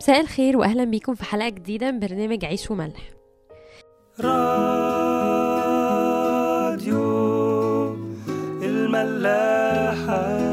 مساء الخير واهلا بيكم في حلقه جديده من برنامج عيش وملح راديو الملاحة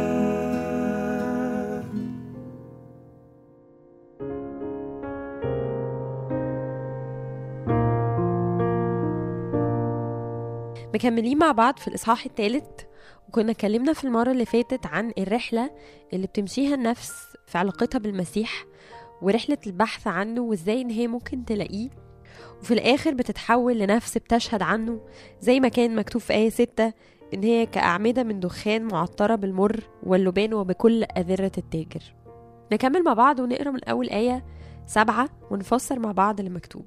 مكملين مع بعض في الاصحاح الثالث وكنا اتكلمنا في المره اللي فاتت عن الرحله اللي بتمشيها النفس في علاقتها بالمسيح ورحله البحث عنه وازاي ان هي ممكن تلاقيه وفي الاخر بتتحول لنفس بتشهد عنه زي ما كان مكتوب في ايه ستة ان هي كأعمدة من دخان معطرة بالمر واللبان وبكل أذرة التاجر نكمل مع بعض ونقرا من أول آية سبعة ونفسر مع بعض اللي مكتوب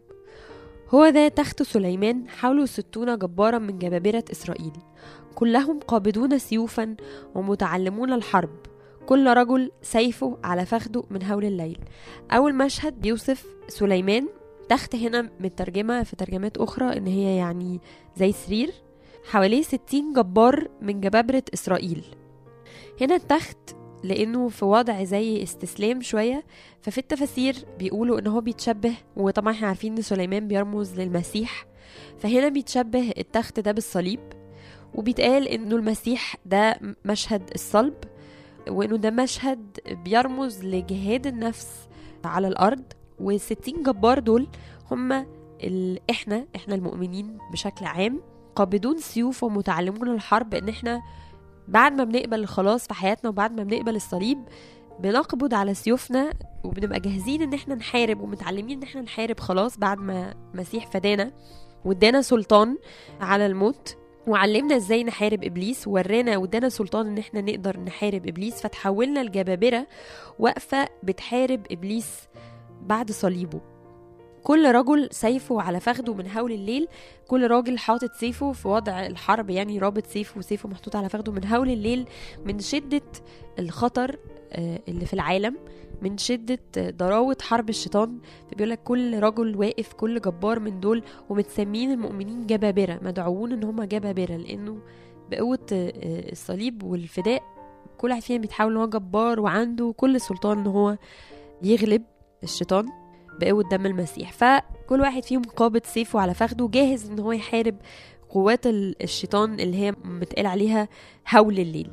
هو ذا تخت سليمان حوله ستون جبارا من جبابرة إسرائيل كلهم قابضون سيوفا ومتعلمون الحرب كل رجل سيفه على فخده من هول الليل أول مشهد بيوصف سليمان تخت هنا مترجمة في ترجمات أخرى إن هي يعني زي سرير حواليه ستين جبار من جبابرة إسرائيل هنا التخت لأنه في وضع زي استسلام شوية ففي التفاسير بيقولوا إن هو بيتشبه وطبعا احنا عارفين إن سليمان بيرمز للمسيح فهنا بيتشبه التخت ده بالصليب وبيتقال إنه المسيح ده مشهد الصلب وإنه ده مشهد بيرمز لجهاد النفس على الأرض والستين جبار دول هم ال... احنا احنا المؤمنين بشكل عام قابضون سيوف ومتعلمون الحرب ان احنا بعد ما بنقبل الخلاص في حياتنا وبعد ما بنقبل الصليب بنقبض على سيوفنا وبنبقى جاهزين ان احنا نحارب ومتعلمين ان احنا نحارب خلاص بعد ما مسيح فدانا وادانا سلطان على الموت وعلمنا ازاي نحارب ابليس وورانا وادانا سلطان ان احنا نقدر نحارب ابليس فتحولنا لجبابره واقفه بتحارب ابليس بعد صليبه كل رجل سيفه على فخده من هول الليل كل راجل حاطط سيفه في وضع الحرب يعني رابط سيفه وسيفه محطوط على فخده من هول الليل من شدة الخطر اللي في العالم من شدة ضراوة حرب الشيطان فبيقول لك كل رجل واقف كل جبار من دول ومتسمين المؤمنين جبابرة مدعوون ان هم جبابرة لانه بقوة الصليب والفداء كل واحد فيهم بيتحول ان هو جبار وعنده كل سلطان ان هو يغلب الشيطان بقوة دم المسيح فكل واحد فيهم قابض سيفه على فخده جاهز ان هو يحارب قوات الشيطان اللي هي متقال عليها هول الليل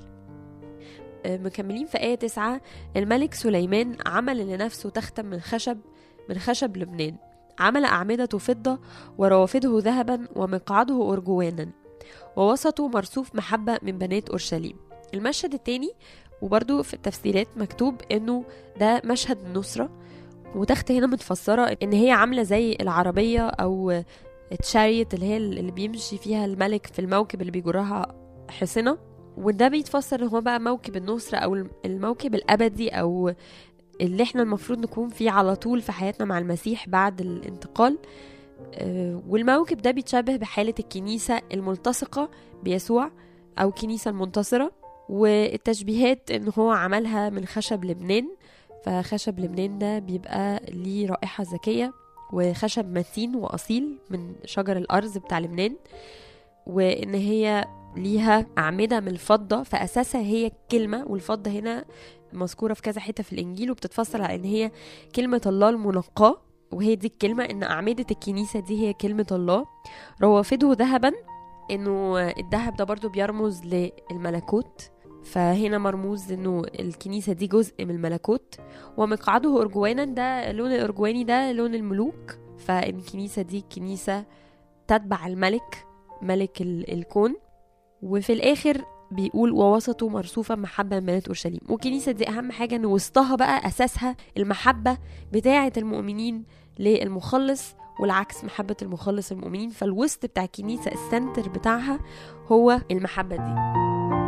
مكملين في آية تسعة الملك سليمان عمل لنفسه تختا من خشب من خشب لبنان عمل أعمدة فضة وروافده ذهبا ومقعده أرجوانا ووسطه مرصوف محبة من بنات أورشليم المشهد التاني وبرضو في التفسيرات مكتوب انه ده مشهد النصره وتحت هنا متفسره ان هي عامله زي العربيه او التشاريت اللي هي اللي بيمشي فيها الملك في الموكب اللي بيجرها حصنه وده بيتفسر ان هو بقى موكب النصرة او الموكب الابدي او اللي احنا المفروض نكون فيه على طول في حياتنا مع المسيح بعد الانتقال والموكب ده بيتشبه بحالة الكنيسة الملتصقة بيسوع او الكنيسة المنتصرة والتشبيهات ان هو عملها من خشب لبنان فخشب لبنان ده بيبقى ليه رائحة ذكية وخشب متين وأصيل من شجر الأرز بتاع لبنان وإن هي ليها أعمدة من الفضة فأساسها هي كلمة والفضة هنا مذكورة في كذا حتة في الإنجيل وبتتفسر على إن هي كلمة الله المنقاة وهي دي الكلمة إن أعمدة الكنيسة دي هي كلمة الله روافده ذهبا إنه الذهب ده برضو بيرمز للملكوت فهنا مرموز انه الكنيسة دي جزء من الملكوت ومقعده أرجوانا ده لون الأرجواني ده لون الملوك فالكنيسة دي كنيسة تتبع الملك ملك الكون وفي الآخر بيقول ووسطه مرصوفا محبة من بنات أورشليم والكنيسة دي أهم حاجة إن وسطها بقى أساسها المحبة بتاعة المؤمنين للمخلص والعكس محبة المخلص المؤمنين فالوسط بتاع الكنيسة السنتر بتاعها هو المحبة دي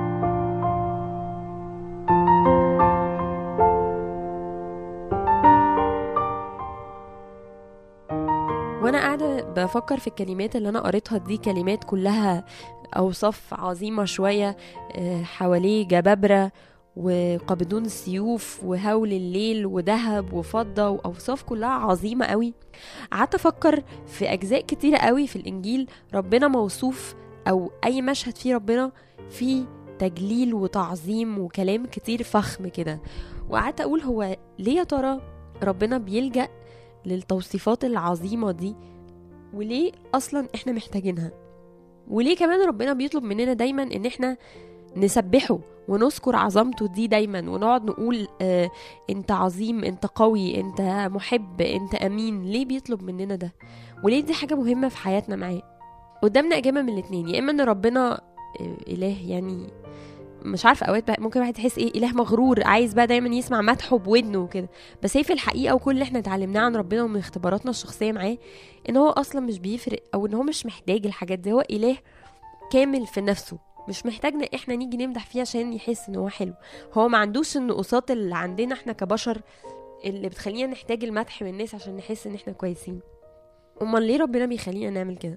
وانا قاعده بفكر في الكلمات اللي انا قريتها دي كلمات كلها اوصاف عظيمه شويه حواليه جبابره وقابضون السيوف وهول الليل وذهب وفضة وأوصاف كلها عظيمة قوي قعدت أفكر في أجزاء كتيرة قوي في الإنجيل ربنا موصوف أو أي مشهد فيه ربنا فيه تجليل وتعظيم وكلام كتير فخم كده وقعدت أقول هو ليه يا ترى ربنا بيلجأ للتوصيفات العظيمة دي وليه أصلا إحنا محتاجينها وليه كمان ربنا بيطلب مننا دايما إن إحنا نسبحه ونذكر عظمته دي دايما ونقعد نقول آه انت عظيم انت قوي انت محب انت امين ليه بيطلب مننا ده وليه دي حاجه مهمه في حياتنا معاه قدامنا اجابه من الاتنين يا اما ان ربنا آه اله يعني مش عارفه اوقات بقى ممكن واحد يحس ايه اله مغرور عايز بقى دايما يسمع مدحه بودنه وكده بس هي في الحقيقه وكل اللي احنا اتعلمناه عن ربنا ومن اختباراتنا الشخصيه معاه ان هو اصلا مش بيفرق او ان هو مش محتاج الحاجات دي هو اله كامل في نفسه مش محتاجنا احنا نيجي نمدح فيه عشان يحس ان هو حلو هو ما عندوش النقصات اللي عندنا احنا كبشر اللي بتخلينا نحتاج المدح من الناس عشان نحس ان احنا كويسين امال ليه ربنا بيخلينا نعمل كده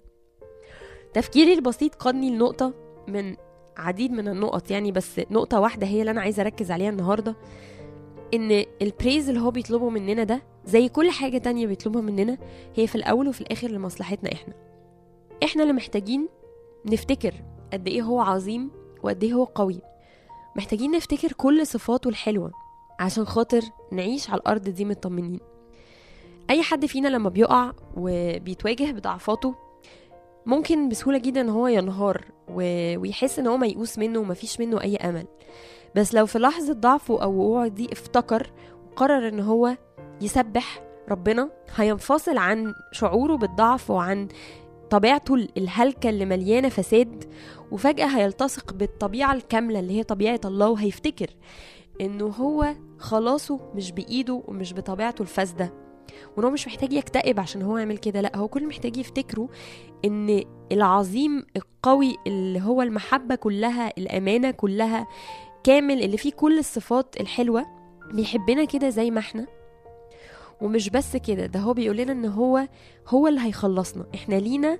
تفكيري البسيط قادني لنقطة من عديد من النقط يعني بس نقطة واحدة هي اللي أنا عايزة أركز عليها النهاردة إن البريز اللي هو بيطلبه مننا ده زي كل حاجة تانية بيطلبها مننا هي في الأول وفي الآخر لمصلحتنا إحنا إحنا اللي محتاجين نفتكر قد ايه هو عظيم وقد ايه هو قوي محتاجين نفتكر كل صفاته الحلوة عشان خاطر نعيش على الأرض دي مطمنين أي حد فينا لما بيقع وبيتواجه بضعفاته ممكن بسهولة جدا ان هو ينهار و... ويحس ان هو ميؤوس منه ومفيش منه أي أمل بس لو في لحظة ضعفه أو وقوعه دي افتكر وقرر ان هو يسبح ربنا هينفصل عن شعوره بالضعف وعن طبيعته الهلكة اللي مليانة فساد وفجأة هيلتصق بالطبيعة الكاملة اللي هي طبيعة الله وهيفتكر انه هو خلاصه مش بإيده ومش بطبيعته الفاسدة وان هو مش محتاج يكتئب عشان هو يعمل كده لا هو كل محتاج يفتكره ان العظيم القوي اللي هو المحبة كلها الأمانة كلها كامل اللي فيه كل الصفات الحلوة بيحبنا كده زي ما احنا ومش بس كده ده هو بيقول لنا ان هو هو اللي هيخلصنا احنا لينا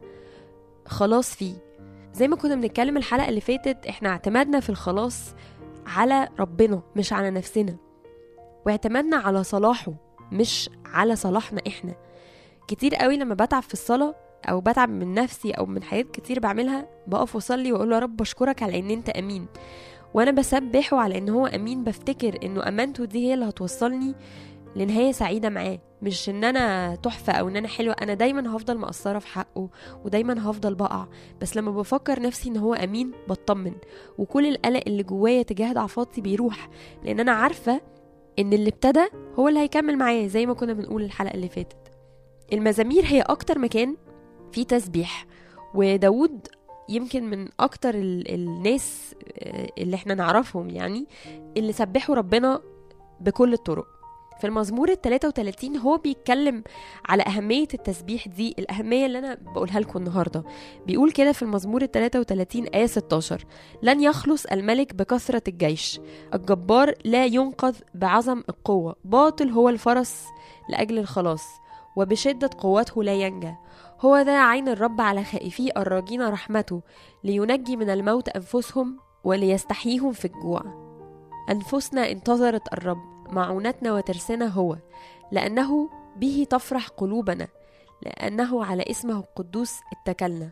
خلاص فيه زي ما كنا بنتكلم الحلقه اللي فاتت احنا اعتمدنا في الخلاص على ربنا مش على نفسنا واعتمدنا على صلاحه مش على صلاحنا احنا كتير قوي لما بتعب في الصلاه او بتعب من نفسي او من حاجات كتير بعملها بقف واصلي واقول له يا رب اشكرك على ان انت امين وانا بسبحه على ان هو امين بفتكر انه امانته دي هي اللي هتوصلني لنهايه سعيده معاه مش ان انا تحفه او ان انا حلوه انا دايما هفضل مقصره في حقه ودايما هفضل بقع بس لما بفكر نفسي ان هو امين بطمن وكل القلق اللي جوايا تجاه ضعفاتي بيروح لان انا عارفه ان اللي ابتدى هو اللي هيكمل معايا زي ما كنا بنقول الحلقه اللي فاتت المزامير هي اكتر مكان فيه تسبيح وداود يمكن من اكتر ال- الناس اللي احنا نعرفهم يعني اللي سبحوا ربنا بكل الطرق في المزمور ال 33 هو بيتكلم على أهمية التسبيح دي الأهمية اللي أنا بقولها لكم النهاردة بيقول كده في المزمور ال 33 آية 16 لن يخلص الملك بكثرة الجيش الجبار لا ينقذ بعظم القوة باطل هو الفرس لأجل الخلاص وبشدة قوته لا ينجى هو ذا عين الرب على خائفيه الراجين رحمته لينجي من الموت أنفسهم وليستحييهم في الجوع أنفسنا انتظرت الرب معونتنا وترسنا هو لأنه به تفرح قلوبنا لأنه على اسمه القدوس اتكلنا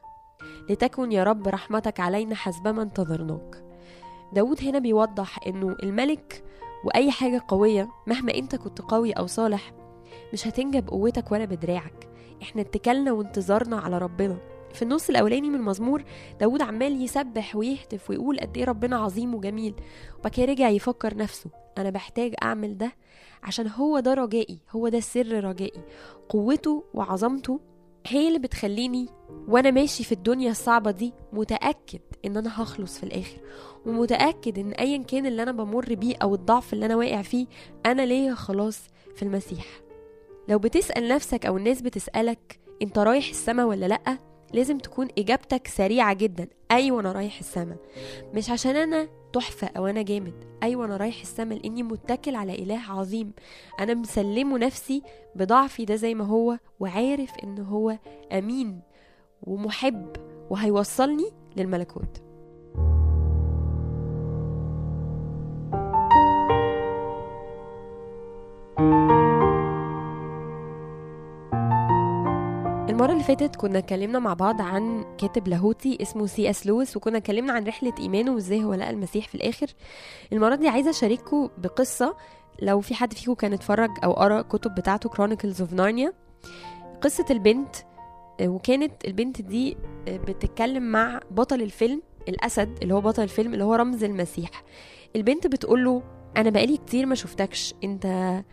لتكن يا رب رحمتك علينا حسبما انتظرناك داود هنا بيوضح انه الملك واي حاجة قوية مهما انت كنت قوي او صالح مش هتنجى بقوتك ولا بدراعك احنا اتكلنا وانتظارنا على ربنا في النص الاولاني من المزمور داود عمال يسبح ويهتف ويقول قد ايه ربنا عظيم وجميل وبعد كده رجع يفكر نفسه انا بحتاج اعمل ده عشان هو ده رجائي هو ده سر رجائي قوته وعظمته هي اللي بتخليني وانا ماشي في الدنيا الصعبة دي متأكد ان انا هخلص في الاخر ومتأكد ان ايا كان اللي انا بمر بيه او الضعف اللي انا واقع فيه انا ليا خلاص في المسيح لو بتسأل نفسك او الناس بتسألك انت رايح السما ولا لأ لازم تكون اجابتك سريعة جدا ايوه انا رايح السما مش عشان انا تحفة او انا جامد ايوه انا رايح السما لاني متكل على اله عظيم انا مسلمه نفسي بضعفي ده زي ما هو وعارف ان هو امين ومحب وهيوصلني للملكوت المرة اللي فاتت كنا اتكلمنا مع بعض عن كاتب لاهوتي اسمه سي اس لويس وكنا اتكلمنا عن رحلة ايمانه وازاي هو لقى المسيح في الاخر المرة دي عايزة اشارككم بقصة لو في حد فيكم كان اتفرج او قرا كتب بتاعته كرونيكلز اوف نارنيا قصة البنت آه، وكانت البنت دي آه، بتتكلم مع بطل الفيلم الاسد اللي هو بطل الفيلم اللي هو رمز المسيح البنت بتقوله انا بقالي كتير ما شفتكش انت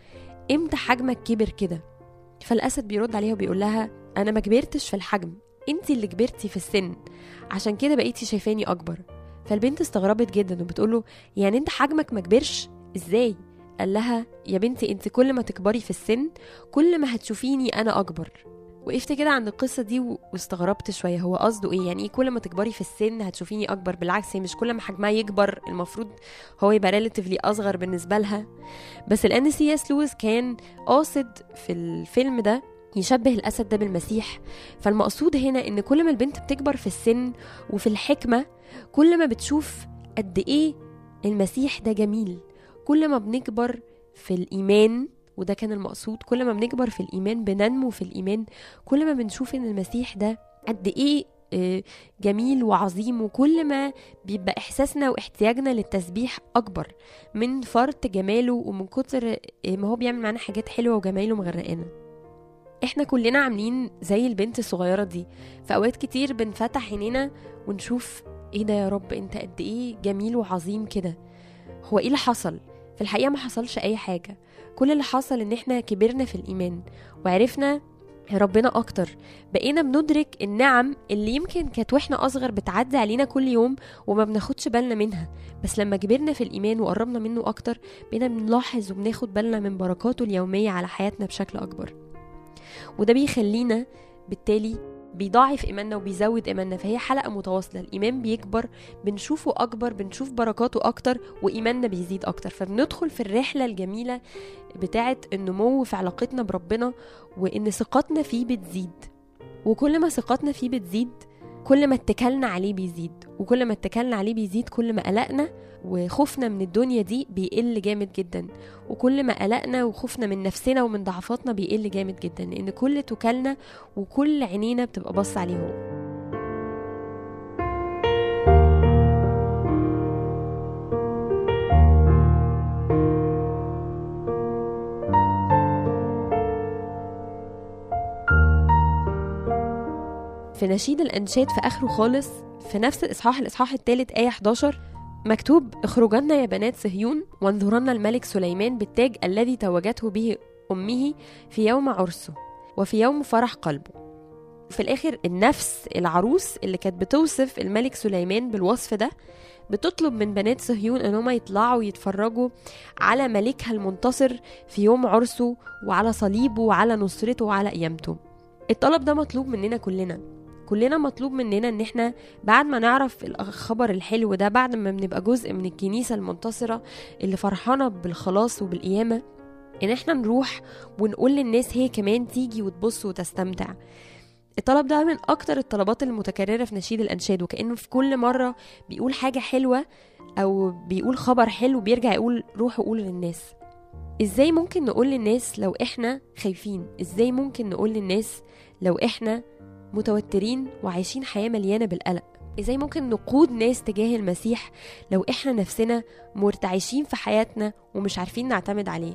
امتى حجمك كبر كده فالاسد بيرد عليها وبيقول لها انا ما كبرتش في الحجم انت اللي كبرتي في السن عشان كده بقيتي شايفاني اكبر فالبنت استغربت جدا وبتقوله يعني انت حجمك ما كبرش ازاي قال لها يا بنتي انت كل ما تكبري في السن كل ما هتشوفيني انا اكبر وقفت كده عند القصة دي و- واستغربت شوية هو قصده ايه يعني ايه كل ما تكبري في السن هتشوفيني اكبر بالعكس هي مش كل ما حجمها يكبر المفروض هو يبقى ريلاتيفلي اصغر بالنسبة لها بس لان سي اس لويس كان قاصد في الفيلم ده يشبه الاسد ده بالمسيح فالمقصود هنا ان كل ما البنت بتكبر في السن وفي الحكمة كل ما بتشوف قد ايه المسيح ده جميل كل ما بنكبر في الايمان وده كان المقصود كل ما بنكبر في الايمان بننمو في الايمان كل ما بنشوف ان المسيح ده قد ايه آه، جميل وعظيم وكل ما بيبقى احساسنا واحتياجنا للتسبيح اكبر من فرط جماله ومن كتر آه، ما هو بيعمل معانا حاجات حلوه وجمايله مغرقانا احنا كلنا عاملين زي البنت الصغيره دي في اوقات كتير بنفتح عينينا ونشوف ايه ده يا رب انت قد ايه جميل وعظيم كده هو ايه اللي حصل في الحقيقه ما حصلش اي حاجه كل اللي حصل ان احنا كبرنا في الايمان وعرفنا ربنا اكتر بقينا بندرك النعم اللي يمكن كانت واحنا اصغر بتعدي علينا كل يوم وما بناخدش بالنا منها بس لما كبرنا في الايمان وقربنا منه اكتر بقينا بنلاحظ وبناخد بالنا من بركاته اليوميه على حياتنا بشكل اكبر وده بيخلينا بالتالي بيضاعف ايماننا وبيزود ايماننا فهي حلقه متواصله الايمان بيكبر بنشوفه اكبر بنشوف بركاته اكتر وايماننا بيزيد اكتر فبندخل في الرحله الجميله بتاعه النمو في علاقتنا بربنا وان ثقتنا فيه بتزيد وكل ما ثقتنا فيه بتزيد كل ما اتكلنا عليه بيزيد وكل ما اتكلنا عليه بيزيد كل ما قلقنا وخوفنا من الدنيا دي بيقل جامد جدا وكل ما قلقنا وخوفنا من نفسنا ومن ضعفاتنا بيقل جامد جدا لان كل توكلنا وكل عينينا بتبقى بص عليه هو في نشيد الأنشاد في آخره خالص في نفس الإصحاح الإصحاح الثالث آية 11 مكتوب اخرجن يا بنات صهيون وانظرن الملك سليمان بالتاج الذي توجته به أمه في يوم عرسه وفي يوم فرح قلبه في الآخر النفس العروس اللي كانت بتوصف الملك سليمان بالوصف ده بتطلب من بنات صهيون ان هم يطلعوا يتفرجوا على ملكها المنتصر في يوم عرسه وعلى صليبه وعلى نصرته وعلى قيامته الطلب ده مطلوب مننا كلنا كلنا مطلوب مننا ان احنا بعد ما نعرف الخبر الحلو ده بعد ما بنبقى جزء من الكنيسة المنتصرة اللي فرحانة بالخلاص وبالقيامة ان احنا نروح ونقول للناس هي كمان تيجي وتبص وتستمتع الطلب ده من اكتر الطلبات المتكررة في نشيد الانشاد وكأنه في كل مرة بيقول حاجة حلوة او بيقول خبر حلو بيرجع يقول روحوا قولوا للناس ازاي ممكن نقول للناس لو احنا خايفين ازاي ممكن نقول للناس لو احنا متوترين وعايشين حياة مليانة بالقلق ازاي ممكن نقود ناس تجاه المسيح لو احنا نفسنا مرتعشين في حياتنا ومش عارفين نعتمد عليه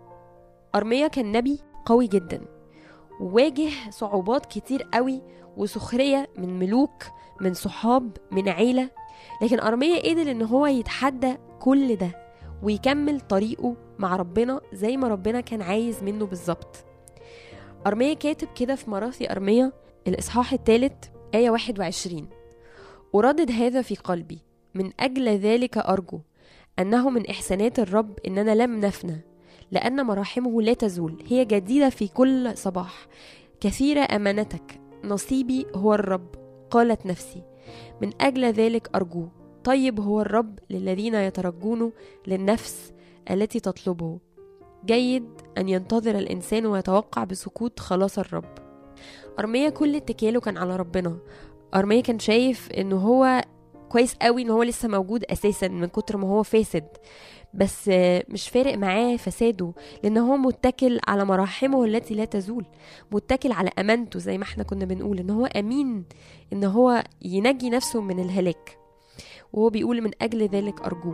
أرميا كان نبي قوي جدا وواجه صعوبات كتير قوي وسخرية من ملوك من صحاب من عيلة لكن أرميا قدر ان هو يتحدى كل ده ويكمل طريقه مع ربنا زي ما ربنا كان عايز منه بالظبط أرميا كاتب كده في مراثي أرميا الإصحاح الثالث آية 21 أردد هذا في قلبي من أجل ذلك أرجو أنه من إحسانات الرب إننا لم نفنى لأن مراحمه لا تزول هي جديدة في كل صباح كثيرة أمانتك نصيبي هو الرب قالت نفسي من أجل ذلك أرجوه طيب هو الرب للذين يترجونه للنفس التي تطلبه جيد أن ينتظر الإنسان ويتوقع بسكوت خلاص الرب أرميا كل اتكاله كان على ربنا أرميا كان شايف إنه هو كويس قوي ان هو لسه موجود اساسا من كتر ما هو فاسد بس مش فارق معاه فساده لان هو متكل على مراحمه التي لا تزول متكل على امانته زي ما احنا كنا بنقول ان هو امين ان هو ينجي نفسه من الهلاك وهو بيقول من اجل ذلك ارجوه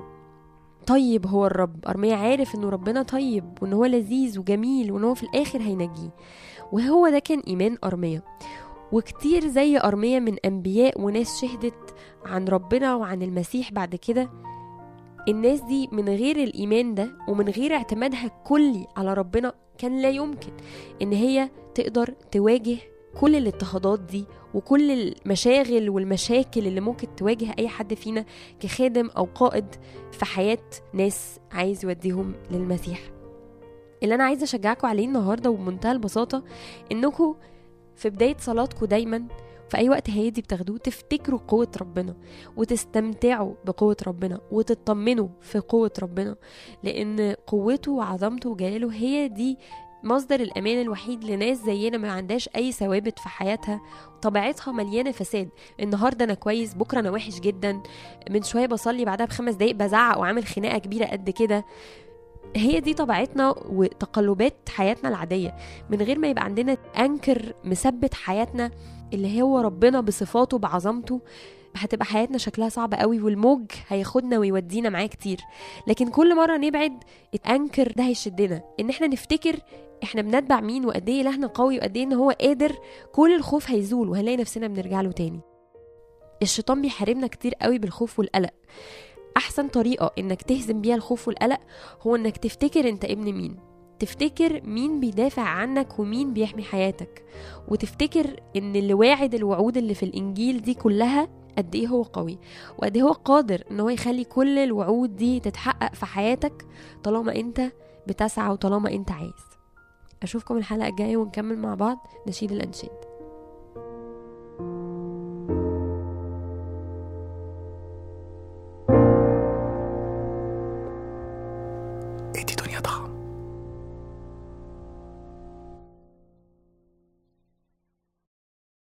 طيب هو الرب ارميا عارف انه ربنا طيب وان هو لذيذ وجميل وان هو في الاخر هينجيه وهو ده كان ايمان ارميا وكتير زي ارميا من انبياء وناس شهدت عن ربنا وعن المسيح بعد كده الناس دي من غير الإيمان ده ومن غير اعتمادها الكلي على ربنا كان لا يمكن إن هي تقدر تواجه كل الاضطهادات دي وكل المشاغل والمشاكل اللي ممكن تواجه أي حد فينا كخادم أو قائد في حياة ناس عايز يوديهم للمسيح اللي أنا عايزة أشجعكم عليه النهاردة وبمنتهى البساطة إنكم في بداية صلاتكم دايما في أي وقت هادي بتاخدوه تفتكروا قوة ربنا وتستمتعوا بقوة ربنا وتطمنوا في قوة ربنا لأن قوته وعظمته وجلاله هي دي مصدر الأمان الوحيد لناس زينا ما عندهاش أي ثوابت في حياتها طبيعتها مليانة فساد النهاردة أنا كويس بكرة أنا وحش جدا من شوية بصلي بعدها بخمس دقايق بزعق وعامل خناقة كبيرة قد كده هي دي طبيعتنا وتقلبات حياتنا العادية من غير ما يبقى عندنا أنكر مثبت حياتنا اللي هو ربنا بصفاته بعظمته هتبقى حياتنا شكلها صعب قوي والموج هياخدنا ويودينا معاه كتير لكن كل مرة نبعد الأنكر ده هيشدنا ان احنا نفتكر احنا بنتبع مين وقد ايه الهنا قوي وقد ايه ان هو قادر كل الخوف هيزول وهنلاقي نفسنا بنرجع له تاني الشيطان بيحاربنا كتير قوي بالخوف والقلق احسن طريقه انك تهزم بيها الخوف والقلق هو انك تفتكر انت ابن مين تفتكر مين بيدافع عنك ومين بيحمي حياتك وتفتكر ان اللي واعد الوعود اللي في الانجيل دي كلها قد ايه هو قوي وقد ايه هو قادر ان هو يخلي كل الوعود دي تتحقق في حياتك طالما انت بتسعى وطالما انت عايز اشوفكم الحلقه الجايه ونكمل مع بعض نشيد الانشاد